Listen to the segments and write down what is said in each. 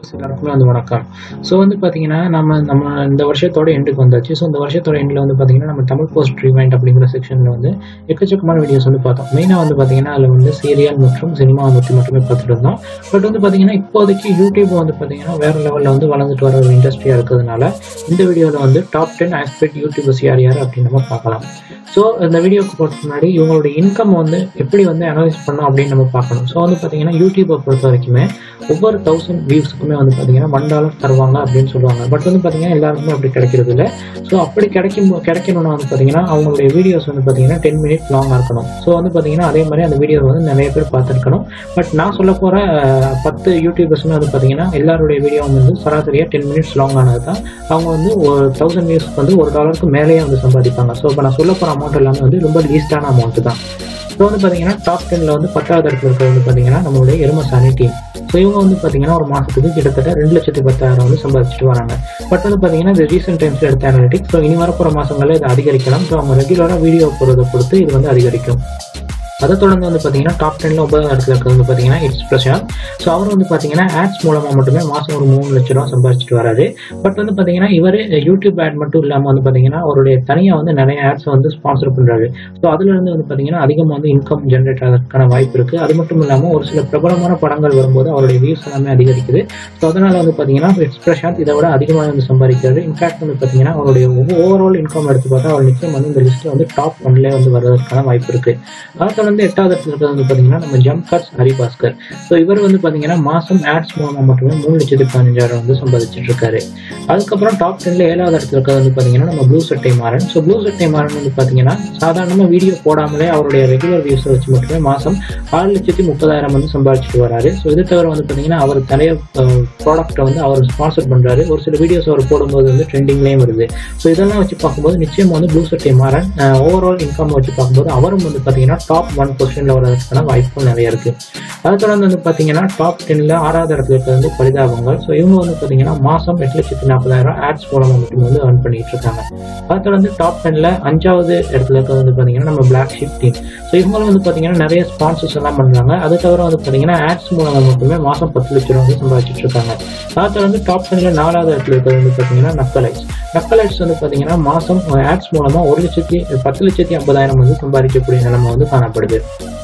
எல்லாருக்குமே வந்து வணக்கம் ஸோ வந்து பார்த்தீங்கன்னா நம்ம நம்ம இந்த வருஷத்தோட எண்டுக்கு வந்தாச்சு ஸோ இந்த வருஷத்தோட எண்டில் வந்து பார்த்தீங்கன்னா நம்ம தமிழ் போஸ்ட் ரிவைண்ட் அப்படிங்கிற செக்ஷனில் வந்து எக்கச்சக்கமான வீடியோஸ் வந்து பார்த்தோம் மெயினாக வந்து பார்த்தீங்கன்னா அதில் வந்து சீரியல் மற்றும் சினிமா பற்றி மட்டுமே பார்த்துட்டு இருந்தோம் பட் வந்து பார்த்தீங்கன்னா இப்போதைக்கு யூடியூப் வந்து பார்த்தீங்கன்னா வேறு லெவலில் வந்து வளர்ந்துட்டு வர ஒரு இண்டஸ்ட்ரியாக இருக்கிறதுனால இந்த வீடியோவில் வந்து டாப் டென் ஆஸ்பெக்ட் யூடியூபர்ஸ் யார் யார் அப்படின்னு நம்ம பார்க்கலாம் ஸோ இந்த வீடியோக்கு போகிறதுக்கு முன்னாடி இவங்களுடைய இன்கம் வந்து எப்படி வந்து அனலைஸ் பண்ணோம் அப்படின்னு நம்ம பார்க்கணும் ஸோ வந்து பார்த்தீங்கன்னா யூடியூப்பை பொறுத்த வரைக்குமே ஒவ்வொரு தௌசண்ட் வியூஸ்க்குமே வந்து பார்த்தீங்கன்னா ஒன் டாலர் தருவாங்க அப்படின்னு சொல்லுவாங்க பட் வந்து பார்த்தீங்கன்னா எல்லாருக்குமே அப்படி கிடைக்கிறது இல்லை ஸோ அப்படி கிடைக்கும் கிடைக்கணும்னா வந்து பார்த்தீங்கன்னா அவங்களுடைய வீடியோஸ் வந்து பார்த்தீங்கன்னா டென் மினிட்ஸ் லாங்காக இருக்கணும் ஸோ வந்து பார்த்தீங்கன்னா அதே மாதிரி அந்த வீடியோ வந்து நிறைய பேர் பார்த்துருக்கணும் பட் நான் சொல்ல போகிற பத்து யூடியூபர்ஸுமே வந்து பார்த்தீங்கன்னா எல்லாருடைய வீடியோ வந்து சராசரியாக டென் மினிட்ஸ் லாங் ஆனது தான் அவங்க வந்து ஒரு தௌசண்ட் வியூஸ்க்கு வந்து ஒரு டாலருக்கு மேலேயே வந்து சம்பாதிப்பாங்க ஸோ இப்போ நான் சொல்ல போகிற அமௌண்ட் எல்லாமே வந்து ரொம்ப லீஸ்டான அமௌண்ட் தான் இப்போ வந்து பார்த்தீங்கன்னா டாப் டென்ல வந்து பத்தாவது இடத்துல இருக்கிறது வந்து பார்த்தீங்கன்னா நம்மளுடைய எருமசாணி டீம் ஸோ இவங்க வந்து பார்த்தீங்கன்னா ஒரு மாதத்துக்கு கிட்டத்தட்ட ரெண்டு லட்சத்தி பத்தாயிரம் வந்து சம்பாதிச்சுட்டு வராங்க பட் வந்து பார்த்தீங்கன்னா இது ரீசெண்ட் டைம்ஸில் எடுத்த அனாலிட்டிக்ஸ் ஸோ இனி வரப்போகிற மாதங்களில் இது அதிகரிக்கலாம் ஸோ அவங்க ரெகுலராக வீடியோ போடுறதை பொறுத்து இது வந்து அதிகரிக்கும் அதை தொடர்ந்து வந்து பார்த்தீங்கன்னா டாப் டென்ல ஒன்பதாம் இடத்துல இருக்கிறது வந்து பார்த்தீங்கன்னா இட்ஸ் பிரசாந்த் ஸோ அவர் வந்து பார்த்தீங்கன்னா ஆட்ஸ் மூலமாக மட்டுமே மாதம் ஒரு மூணு லட்ச ரூபா சம்பாதிச்சுட்டு வராரு பட் வந்து பார்த்தீங்கன்னா இவர் யூடியூப் ஆட் மட்டும் இல்லாமல் வந்து பார்த்தீங்கன்னா அவருடைய தனியாக வந்து நிறைய ஆட்ஸ் வந்து ஸ்பான்சர் பண்ணுறாரு ஸோ அதுலேருந்து வந்து பார்த்தீங்கன்னா அதிகமாக வந்து இன்கம் ஜென்ரேட் ஆகிறதுக்கான வாய்ப்பு இருக்குது அது மட்டும் இல்லாமல் ஒரு சில பிரபலமான படங்கள் வரும்போது அவருடைய வியூஸ் எல்லாமே அதிகரிக்குது ஸோ அதனால வந்து பார்த்தீங்கன்னா இட்ஸ் பிரசாந்த் இதை விட அதிகமாக வந்து சம்பாதிக்கிறாரு இன்ஃபேக்ட் வந்து பார்த்தீங்கன்னா அவருடைய ஓவரால் இன்கம் எடுத்து பார்த்தா அவர் நிச்சயம் வந்து இந்த லிஸ்ட்டில் வந்து டாப் ஒன்லேயே வந்து வர்றதுக்கான வாய்ப்பு இருக்குது அதை தொடர்ந்து எட்டாவது இடத்துல இருக்கிறது வந்து பார்த்தீங்கன்னா நம்ம ஜம்ப் கட்ஸ் ஹரிபாஸ்கர் ஸோ இவர் வந்து பார்த்தீங்கன்னா மாதம் ஆட்ஸ் மூலமாக மட்டுமே மூணு லட்சத்தி பதினஞ்சாயிரம் வந்து சம்பாதிச்சுட்டு இருக்காரு அதுக்கப்புறம் டாப் டென்ல ஏழாவது இடத்துல இருக்கிறது வந்து பார்த்தீங்கன்னா நம்ம ப்ளூ சட்டை மாறன் ஸோ ப்ளூ சட்டை மாறன் வந்து பார்த்தீங்கன்னா சாதாரணமாக வீடியோ போடாமலே அவருடைய ரெகுலர் வியூஸை வச்சு மட்டுமே மாதம் ஆறு லட்சத்தி முப்பதாயிரம் வந்து சம்பாதிச்சுட்டு வராரு ஸோ இது தவிர வந்து பார்த்தீங்கன்னா அவர் நிறைய ப்ராடக்ட்டை வந்து அவர் ஸ்பான்சர் பண்ணுறாரு ஒரு சில வீடியோஸ் அவர் போடும்போது வந்து ட்ரெண்டிங்லேயும் வருது ஸோ இதெல்லாம் வச்சு பார்க்கும்போது நிச்சயம் வந்து ப்ளூ சட்டை மாறன் ஓவரால் இன்கம் வச்சு பார்க்கும்போது அவரும் வந்து பார்த்தீங்கன்னா டாப் ஒன் பொசிஷனில் வர்றதுக்கான வாய்ப்பும் நிறைய இருக்கு அதை தொடர்ந்து வந்து பார்த்தீங்கன்னா டாப் டென்ல ஆறாவது இடத்துல இருக்கிறது வந்து பரிதாபங்கள் ஸோ இவங்க வந்து பார்த்தீங்கன்னா மாதம் எட்டு லட்சத்தி நாற்பதாயிரம் ஆட்ஸ் மூலமாக மட்டும் வந்து earn பண்ணிட்டு இருக்காங்க அதை தொடர்ந்து டாப் டென்ல அஞ்சாவது இடத்துல இருக்கிறது வந்து பார்த்தீங்கன்னா நம்ம பிளாக் ஷிப் டீம் ஸோ இவங்களும் வந்து பார்த்தீங்கன்னா நிறைய ஸ்பான்சர்ஸ் எல்லாம் பண்ணுறாங்க அது தவிர வந்து பார்த்தீங்கன்னா ஆட்ஸ் மூலமாக மட்டுமே மாதம் பத்து லட்ச ரூபா வந்து சம்பாதிச்சிட்டு இருக்காங்க அதை தொடர்ந்து டாப் டென்ல நாலாவது இடத்துல இருக்கிறது வந்து பார்த்தீங்கன்னா நக்கலைட்ஸ் நக்கலைட்ஸ் வந்து பார்த்தீங்கன்னா மாதம் ஆட்ஸ் மூலமாக ஒரு லட்சத்தி பத்து லட்சத்தி ஐம்பதாயிரம் வந்து சம்பாதிக்கக்கூடிய நிலைமை வந்து காணப்படுது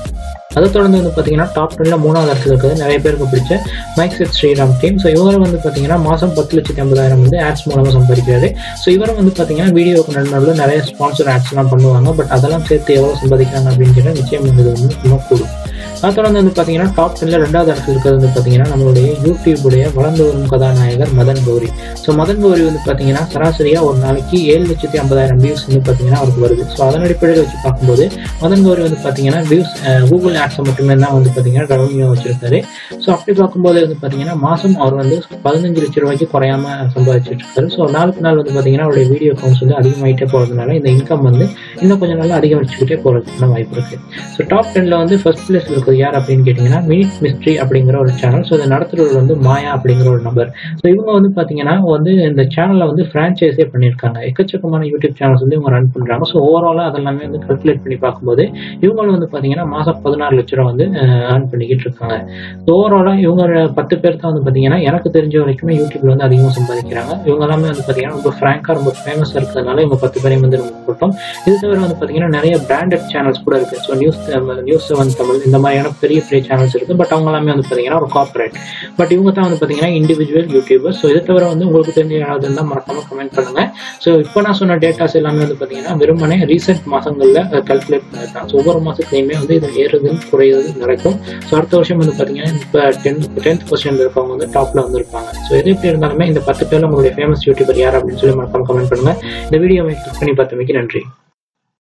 அதை தொடர்ந்து வந்து பார்த்தீங்கன்னா டாப் டென்ல மூணாவது இடத்துல இருக்கிறது நிறைய பேருக்கு பிடிச்ச mic set Sriram team so இவர் வந்து பார்த்தீங்கன்னா மாதம் பத்து லட்சத்தி ஐம்பதாயிரம் வந்து ஆட்ஸ் மூலமாக சம்பாதிக்கிறாரு ஸோ இவரும் வந்து பார்த்தீங்கன்னா வீடியோக்கு நடுநடுவில் நிறைய ஸ்பான்சர் ஆட்ஸ்லாம் பண்ணுவாங்க பட் அதெல்லாம் சேர்த்து எவ்வளோ சம்பாதிக்கிறாங்க அப்படின்னு கேட்டால் நிச்சயம் வந்து இது வந்து ரொம்ப கூடும் அதை தொடர்ந்து வந்து பார்த்தீங்கன்னா டாப் டென்ல ரெண்டாவது இடத்துல இருக்கிறது வந்து பார்த்தீங்கன்னா நம்மளுடைய யூடியூபுடைய வளர்ந்து வரும் கதாநாயகர் மதன் கௌரி ஸோ மதன் கௌரி வந்து பார்த்தீங்கன்னா சராசரியாக ஒரு நாளைக்கு ஏழு லட்சத்தி ஐம்பதாயிரம் வியூஸ் வந்து பார்த்தீங்கன்னா அவருக்கு வருது ஸோ அதன் அடிப்படையில் வச்சு பார்க்கும்போது மதன் கௌரி வந்து பார்த்தீங்கன்னா வியூஸ் கூகுள் ஆட்ஸை மட்டுமே தான் வந்து பார்த்தீங்கன்னா ரெவன்யூ வச்சிருக்காரு ஸோ அப்படி பார்க்கும்போது வந்து பார்த்தீங்கன்னா மாதம் அவர் வந்து பதினஞ்சு லட்ச ரூபாய்க்கு குறையாம சம்பாதிச்சிட்டு இருக்காரு ஸோ நாளுக்கு நாள் வந்து பார்த்தீங்கன்னா அவருடைய வீடியோ கவுண்ட்ஸ் வந்து அதிகமாகிட்டே போகிறதுனால இந்த இன்கம் வந்து இன்னும் கொஞ்சம் நாள் அதிகரிச்சுக்கிட்டே போகிறதுக்கான வாய்ப்பு இருக்கு ஸோ டாப் டென்ல வந்து ஃபர்ஸ்ட் பிளேஸ் இருக்கிறது யார் அப்படின்னு கேட்டிங்கன்னா மினிட் மிஸ்ட்ரி அப்படிங்கிற ஒரு சேனல் ஸோ இதை நடத்துறவர் வந்து மாயா அப்படிங்கிற ஒரு நபர் ஸோ இவங்க வந்து பார்த்தீங்கன்னா வந்து இந்த சேனலை வந்து ஃப்ரான்ச்சைஸே பண்ணியிருக்காங்க எக்கச்சக்கமான யூடியூப் சேனல்ஸ் வந்து இவங்க ரன் பண்ணுறாங்க ஸோ ஓவராலாக அதெல்லாமே வந்து கல்குலேட் பண்ணி பார்க்கும்போது இவங்களும் வந்து பார்த்தீங்கன்னா மாதம் பதினாறு லட்ச ரூபா வந்து ஏர்ன் பண்ணிக்கிட்டு இருக்காங்க ஸோ ஓவராலாக இவங்க பத்து பேர் தான் வந்து பார்த்தீங்கன்னா எனக்கு தெரிஞ்ச வரைக்குமே யூடியூப்ல வந்து அதிகமாக சம்பாதிக்கிறாங்க இவங்க எல்லாமே வந்து பார்த்தீங்கன்னா ரொம்ப ஃப்ராங்காக ரொம்ப ஃபேமஸாக இருக்கிறதுனால இவங்க பத்து பேரையும் வந்து நம்ம போட்டோம் இது தவிர வந்து பார்த்தீங்கன்னா நிறைய பிராண்டட் சேனல்ஸ் கூட இருக்கு so news News seven Tamil இந்த மாதிரியான பெரிய பெரிய சேனல்ஸ் இருக்கு பட் அவங்க எல்லாமே வந்து பார்த்தீங்கன்னா ஒரு கார்பரேட் பட் இவங்க தான் வந்து பார்த்தீங்கன்னா இண்டிவிஜுவல் யூடியூபர் ஸோ இதை தவிர வந்து உங்களுக்கு தெரிஞ்ச யாராவது இருந்தால் மறக்காம கமெண்ட் பண்ணுங்க ஸோ இப்போ நான் சொன்ன டேட்டாஸ் எல்லாமே வந்து பார்த்தீங்கன்னா வெறுமனே ரீசெண்ட் மாதங்களில் கல்குலேட் பண்ணிருக்காங்க ஸோ ஒவ்வொரு மாதத்துலையுமே வந்து இது ஏறுது குறையுது நடக்கும் ஸோ அடுத்த வருஷம் வந்து பார்த்தீங்கன்னா இப்போ டென்த் டென்த் பொசிஷனில் இருக்கவங்க வந்து டாப்ல வந்து இருப்பாங்க ஸோ எது எப்படி இருந்தாலுமே இந்த பத்து பேர்ல உங்களுடைய ஃபேமஸ் யூடியூபர் யார் அப்படின்னு சொல்லி மறக்காம கமெண்ட் பண்ணுங்க இந்த வீடியோவை கிளிக் பண்ணி பார்த்தமைக்கு நன்றி